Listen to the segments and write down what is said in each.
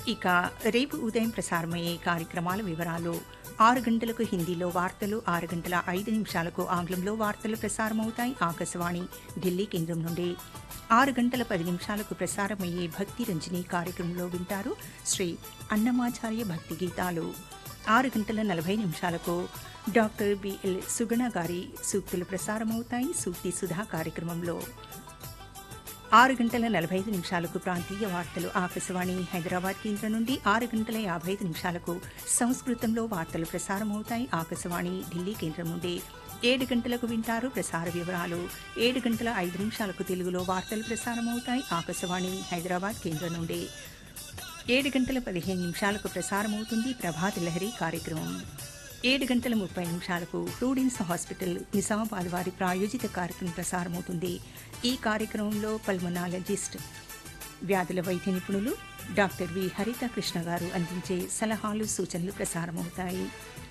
ఇక రేపు ఉదయం ప్రసారమయ్యే కార్యక్రమాల వివరాలు ఆరు గంటలకు హిందీలో వార్తలు ఆరు గంటల ఐదు నిమిషాలకు ఆంగ్లంలో వార్తలు ప్రసారమవుతాయి ఆకాశవాణి ఢిల్లీ కేంద్రం నుండి ఆరు గంటల పది నిమిషాలకు ప్రసారమయ్యే భక్తి రంజని కార్యక్రమంలో వింటారు శ్రీ అన్నమాచార్య భక్తి గీతాలు ఆరు గంటల నలభై నిమిషాలకు డాక్టర్ బిఎల్ సుగణ గారి సూక్తులు ప్రసారమవుతాయి సూక్తి సుధా కార్యక్రమంలో ఆరు గంటల నలభై ఐదు నిమిషాలకు ప్రాంతీయ వార్తలు ఆకాశవాణి హైదరాబాద్ కేంద్రం నుండి ఆరు గంటల యాభై ఐదు నిమిషాలకు సంస్కృతంలో వార్తలు ప్రసారమవుతాయి ఆకాశవాణి ఢిల్లీ కేంద్రం నుండి ఏడు గంటలకు వింటారు ప్రసార వివరాలు ఏడు గంటల ఐదు నిమిషాలకు తెలుగులో వార్తలు ప్రసారమవుతాయి ఆకాశవాణి హైదరాబాద్ కేంద్రం నుండి ఏడు గంటల పదిహేను నిమిషాలకు ప్రసారమవుతుంది ప్రభాత్ లహరి కార్యక్రమం ఏడు గంటల ముప్పై నిమిషాలకు ప్రూడెన్స్ హాస్పిటల్ నిజామాబాద్ వారి ప్రాయోజిత కార్యక్రమం ప్రసారమవుతుంది ఈ కార్యక్రమంలో పల్మనాలజిస్ట్ వ్యాధుల వైద్య నిపుణులు డాక్టర్ వి హరిత కృష్ణ గారు అందించే సలహాలు సూచనలు ప్రసారమవుతాయి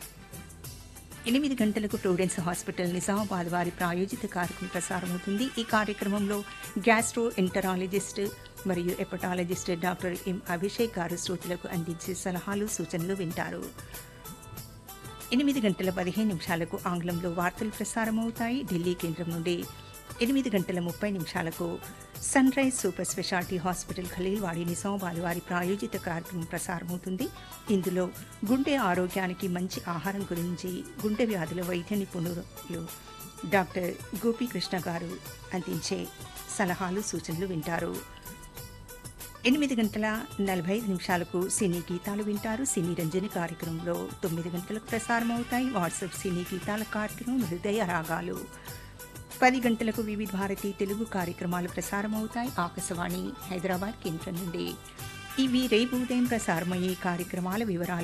ఎనిమిది గంటలకు ప్రూడెన్స్ హాస్పిటల్ నిజామాబాద్ వారి ప్రాయోజిత కార్యక్రమం ప్రసారమవుతుంది ఈ కార్యక్రమంలో గ్యాస్ట్రో ఎంటరాలజిస్ట్ మరియు hepatologist doctor M Abhishek garu శ్రోతలకు అందించే సలహాలు సూచనలు వింటారు ఎనిమిది గంటల పదిహేను నిమిషాలకు ఆంగ్లంలో వార్తలు ప్రసారమవుతాయి ఢిల్లీ కేంద్రం నుండి ఎనిమిది గంటల ముప్పై నిమిషాలకు sunrise super speciality hospital Khaleelwadi Nizamabad వారి ప్రాయోజిత కార్యక్రమం ప్రసారమవుతుంది ఇందులో గుండె ఆరోగ్యానికి మంచి ఆహారం గురించి గుండె వ్యాధుల వైద్య నిపుణులు డాక్టర్ గోపీకృష్ణ గారు అందించే సలహాలు సూచనలు వింటారు ఎనిమిది గంటల నలభై ఐదు నిమిషాలకు సినీ గీతాలు వింటారు సినీ రంజని కార్యక్రమంలో తొమ్మిది గంటలకు ప్రసారమవుతాయి వాట్సాప్ సినీ గీతాల కార్యక్రమం హృదయ రాగాలు పది గంటలకు వివిధ భారతి తెలుగు కార్యక్రమాలు ప్రసారమవుతాయి ఆకాశవాణి హైదరాబాద్ కేంద్రం నుండి ఇవి రేపు ఉదయం ప్రసారమయ్యే కార్యక్రమాల వివరాలు